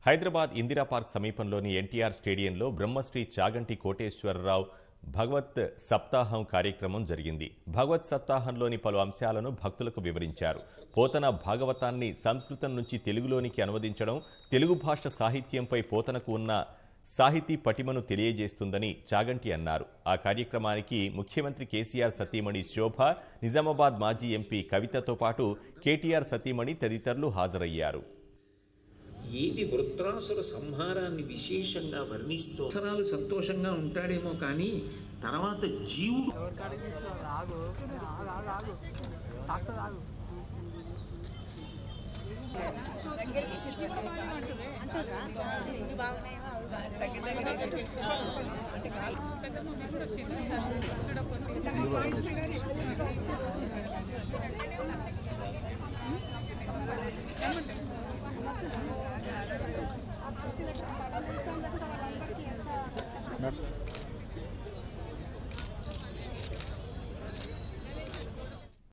Hyderabad Indira park సమీపంలోని ఎన్టీఆర్ స్టేడియంలో బ్రహ్మశ్రీ చాగంటి కోటేశ్వరరావు భగవత్ సప్తాహం కార్యక్రమం జరిగింది భగవత్ సప్తాహంలోని పలు అంశాలను భక్తులకు వివరించారు పోతన భాగవతాన్ని సంస్కృతం నుంచి తెలుగులోనికి అనువదించడం తెలుగు భాష సాహిత్యంపై పోతనకు ఉన్న సాహితీ పటిమను తెలియజేస్తుందని చాగంటి అన్నారు ఆ కార్యక్రమానికి ముఖ్యమంత్రి కేసీఆర్ సతీమణి శోభ నిజామాబాద్ మాజీ ఎంపీ కవితతో పాటు కేటీఆర్ సతీమణి తదితరులు హాజరయ్యారు ఏది వృత్రాసుర సంహారాన్ని విశేషంగా వర్ణిస్తూ అవసరాలు సంతోషంగా ఉంటాడేమో కానీ తర్వాత జీవుడు ఆగు ఆగు ఆగు ఆగు డాక్టర్ ఆగు Not